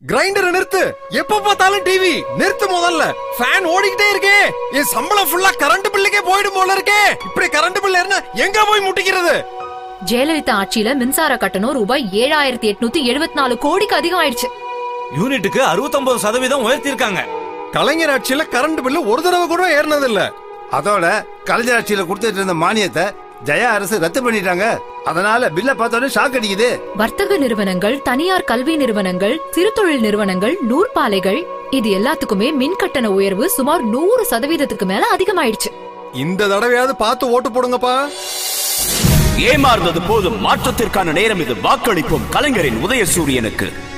கிரைண்டரை நிறுத்து எப்ப பார்த்தாலும் டிவி நிறுத்து முதல்ல ஃபேன் ஓடிக்கிட்டே இருக்கே என் சம்பளம் ஃபுல்லா கரண்ட் பில்லுக்கே போயிடும் போல இருக்கே இப்படி கரண்ட் பில் ஏறினா எங்க போய் முட்டிக்கிறது ஜெயலலிதா ஆட்சியில மின்சார கட்டணம் ரூபாய் ஏழாயிரத்தி எட்நூத்தி எழுபத்தி நாலு கோடிக்கு அதிகம் ஆயிடுச்சு யூனிட்டுக்கு 69% சதவீதம் உயர்த்திருக்காங்க கலைஞர் ஆட்சியில கரண்ட் பில்லு ஒரு தடவை கூட ஏறினது இல்ல அதோட கலைஞர் ஆட்சியில கொடுத்துட்டு இருந்த மானியத்தை ஜெயா அரசு ரத்து பண்ணிட்டாங்க அதனால பில்ல பார்த்தோன்னே ஷாக் அடிக்குது வர்த்தக நிறுவனங்கள் தனியார் கல்வி நிறுவனங்கள் சிறுதொழில் நிறுவனங்கள் நூற்பாலைகள் இது எல்லாத்துக்குமே மின் கட்டண உயர்வு சுமார் நூறு சதவீதத்துக்கு மேல அதிகமாயிடுச்சு இந்த தடவையாவது பார்த்து ஓட்டு போடுங்கப்பா ஏமாறுவது போதும் மாற்றத்திற்கான நேரம் இது வாக்களிப்போம் கலைஞரின் உதயசூரியனுக்கு